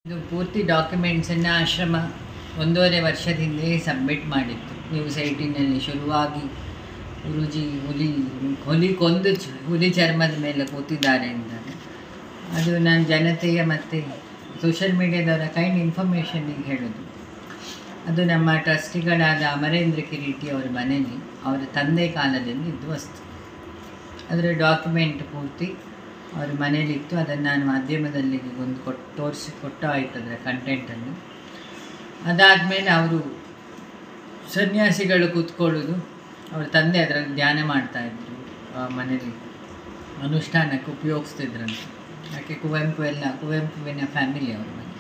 ಇದು ಪೂರ್ತಿ ಡಾಕ್ಯುಮೆಂಟ್ಸನ್ನು ಆಶ್ರಮ ಒಂದೂವರೆ ವರ್ಷದ ಹಿಂದೆ ಸಬ್ಮಿಟ್ ಮಾಡಿತ್ತು ನ್ಯೂಸ್ ಏಯ್ಟೀನಲ್ಲಿ ಶುರುವಾಗಿ ಗುರುಜಿ ಹುಲಿ ಹುಲಿ ಕೊಂದು ಚ- ಹುಲಿ ಚರ್ಮದ ಮೇಲೆ ಕೂತಿದ್ದಾರೆ ಅಂತಾರೆ ಅದು ನಾನು ಜನತೆಯ ಮತ್ತು ಸೋಷಿಯಲ್ ಮೀಡಿಯಾದವರ ಕೈಂಡ್ ಇನ್ಫಾರ್ಮೇಷನ್ನಿಗೆ ಹೇಳೋದು ಅದು ನಮ್ಮ ಟ್ರಸ್ಟಿಗಳಾದ ಅಮರೇಂದ್ರ ಕಿರೀಟಿ ಅವರ ಮನೆಯಲ್ಲಿ ಅವರ ತಂದೆ ಕಾಲದಲ್ಲಿ ಇದ್ದು ವಸ್ತು ಅದರ ಡಾಕ್ಯುಮೆಂಟ್ ಪೂರ್ತಿ ಅವ್ರ ಮನೇಲಿತ್ತು ಅದನ್ನು ನಾನು ಮಾಧ್ಯಮದಲ್ಲಿ ಒಂದು ಕೊಟ್ಟು ತೋರಿಸಿ ಕೊಟ್ಟು ಆಯ್ತು ಅದರ ಕಂಟೆಂಟನ್ನು ಅದಾದಮೇಲೆ ಅವರು ಸನ್ಯಾಸಿಗಳು ಕೂತ್ಕೊಳ್ಳೋದು ಅವ್ರ ತಂದೆ ಅದರಲ್ಲಿ ಧ್ಯಾನ ಮಾಡ್ತಾಯಿದ್ರು ಆ ಮನೇಲಿ ಅನುಷ್ಠಾನಕ್ಕೆ ಉಪಯೋಗಿಸ್ತಿದ್ರಂತೆ ಯಾಕೆ ಕುವೆಂಪು ಎಲ್ಲ ಕುವೆಂಪುವಿನ ಫ್ಯಾಮಿಲಿ ಅವ್ರ ಮನೆ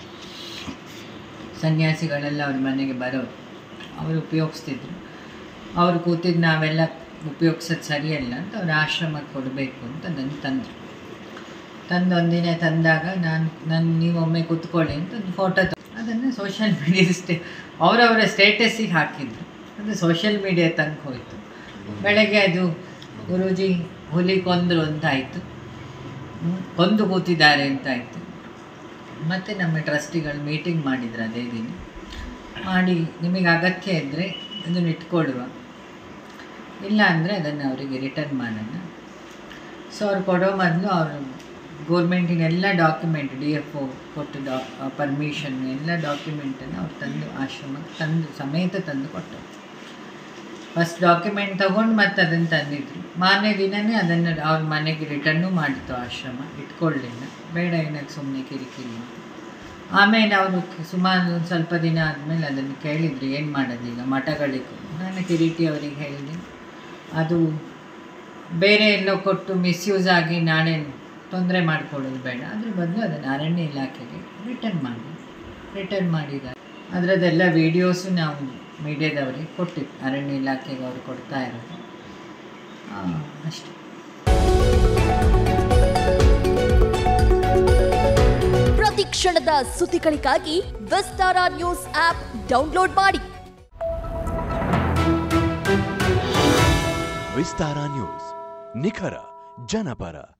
ಸನ್ಯಾಸಿಗಳೆಲ್ಲ ಅವ್ರ ಮನೆಗೆ ಬರೋರು ಅವರು ಉಪಯೋಗಿಸ್ತಿದ್ರು ಅವರು ಕೂತಿದ್ದು ನಾವೆಲ್ಲ ಉಪಯೋಗಿಸೋದು ಸರಿಯಲ್ಲ ಅಂತ ಅವ್ರ ಆಶ್ರಮಕ್ಕೆ ಕೊಡಬೇಕು ಅಂತ ಅದನ್ನು ತಂದರು ತಂದು ಒಂದಿನ ತಂದಾಗ ನಾನು ನಾನು ನೀವೊಮ್ಮೆ ಕೂತ್ಕೊಳ್ಳಿ ಅಂತ ಒಂದು ಫೋಟೋ ಅದನ್ನು ಸೋಷಿಯಲ್ ಮೀಡಿಯಾ ಸ್ಟೇ ಅವರವರ ಸ್ಟೇಟಸ್ಸಿಗೆ ಹಾಕಿದ್ರು ಅದು ಸೋಷಿಯಲ್ ಮೀಡಿಯಾ ತನಕ ಹೋಯಿತು ಬೆಳಗ್ಗೆ ಅದು ಗುರೂಜಿ ಹುಲಿ ಕೊಂದರು ಅಂತ ಆಯಿತು ಕೊಂದು ಕೂತಿದ್ದಾರೆ ಅಂತ ಆಯಿತು ಮತ್ತು ನಮ್ಮ ಟ್ರಸ್ಟಿಗಳು ಮೀಟಿಂಗ್ ಮಾಡಿದ್ರು ಅದೇ ದಿನ ಮಾಡಿ ನಿಮಗೆ ಅಗತ್ಯ ಇದ್ದರೆ ಅದನ್ನು ಇಟ್ಕೊಡುವ ಇಲ್ಲ ಅಂದರೆ ಅದನ್ನು ಅವರಿಗೆ ರಿಟರ್ನ್ ಮಾಡೋಣ ಸೊ ಅವ್ರು ಕೊಡೋ ಮೊದಲು ಅವರು ಗೋರ್ಮೆಂಟಿನ ಎಲ್ಲ ಡಾಕ್ಯುಮೆಂಟ್ ಡಿ ಎಫ್ ಒ ಕೊಟ್ಟು ಡಾ ಪರ್ಮಿಷನ್ ಎಲ್ಲ ಡಾಕ್ಯುಮೆಂಟನ್ನು ಅವ್ರು ತಂದು ಆಶ್ರಮಕ್ಕೆ ತಂದು ಸಮೇತ ತಂದು ಕೊಟ್ಟರು ಫಸ್ಟ್ ಡಾಕ್ಯುಮೆಂಟ್ ತೊಗೊಂಡು ಮತ್ತೆ ಅದನ್ನು ತಂದಿದ್ರು ಮಾರನೇ ದಿನವೇ ಅದನ್ನು ಅವ್ರ ಮನೆಗೆ ರಿಟರ್ನು ಮಾಡಿತ್ತು ಆಶ್ರಮ ಇಟ್ಕೊಳ್ಳಿಲ್ಲ ಬೇಡ ಏನಕ್ಕೆ ಸುಮ್ಮನೆ ಕಿರಿಕಿರಿ ಅಂತ ಆಮೇಲೆ ಅವರು ಸುಮಾರು ಒಂದು ಸ್ವಲ್ಪ ದಿನ ಆದಮೇಲೆ ಅದನ್ನು ಕೇಳಿದ್ರು ಏನು ಮಾಡೋದೀಗ ಮಠಗಳಿಗೆ ನಾನು ಕಿರೀಟಿ ಅವರಿಗೆ ಹೇಳಿದೆ ಅದು ಬೇರೆ ಎಲ್ಲೋ ಕೊಟ್ಟು ಮಿಸ್ಯೂಸ್ ಆಗಿ ನಾಳೆ ತೊಂದರೆ ಮಾಡಿಕೊಡೋದು ಬೇಡ ಅದ್ರ ಬದಲು ಅದನ್ನು ಅರಣ್ಯ ಇಲಾಖೆಗೆ ರಿಟರ್ನ್ ಮಾಡಿ ರಿಟರ್ನ್ ಮಾಡಿದ್ದಾರೆ ಅದರದ್ದೆಲ್ಲ ವೀಡಿಯೋಸು ನಾವು ಮೀಡಿಯಾದವರಿಗೆ ಕೊಟ್ಟಿದ್ದು ಅರಣ್ಯ ಇಲಾಖೆಗೆ ಅವರು ಕೊಡ್ತಾ ಇರೋದು ಆ, ಅಷ್ಟೇ ಪ್ರತಿ ಕ್ಷಣದ ಸುದ್ದಿಗಳಿಗಾಗಿ ವಿಸ್ತಾರ ನ್ಯೂಸ್ ಆಪ್ ಡೌನ್ಲೋಡ್ ಮಾಡಿ ವಿಸ್ತಾರ ನ್ಯೂಸ್ ನಿಖರ ಜನಪರ